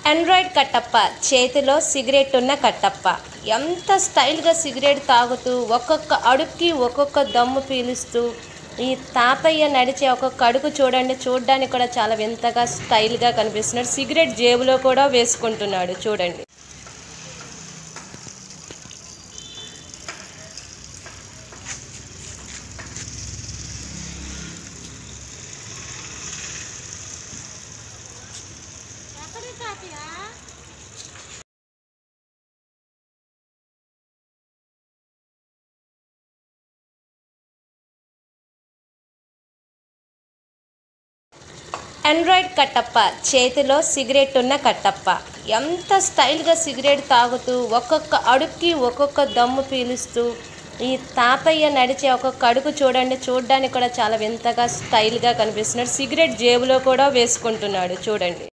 Android Kattappa చేతిలో cigarette ఉన్న కట్టప్ప ఎంత స్టైల్గా సిగరెట్ తాగుతూ ఒక్కొక్క అడుక్కి ఒక్కొక్క దమ్ము పీలుస్తూ ఈ తాతయ్య నడిచే ఒక్కొక్క అడుగు చూడండి చూడడానికి కూడా చాలా వింతగా స్టైల్గా కనిపిస్తున్నాడు సిగరెట్ జేబులో కూడా వేసుకుంటున్నాడు చూడండి ఆండ్రాయిడ్ కట్టప్ప చేతిలో సిగరెట్ ఉన్న కట్టప్ప ఎంత స్టైల్గా సిగరెట్ తాగుతూ ఒక్కొక్క అడుక్కి ఒక్కొక్క దమ్ము పీలుస్తూ ఈ తాతయ్య నడిచే ఒక్కొక్క అడుగు చూడండి చూడడానికి కూడా చాలా వింతగా స్టైల్గా కనిపిస్తున్నాడు సిగరెట్ జేబులో కూడా వేసుకుంటున్నాడు చూడండి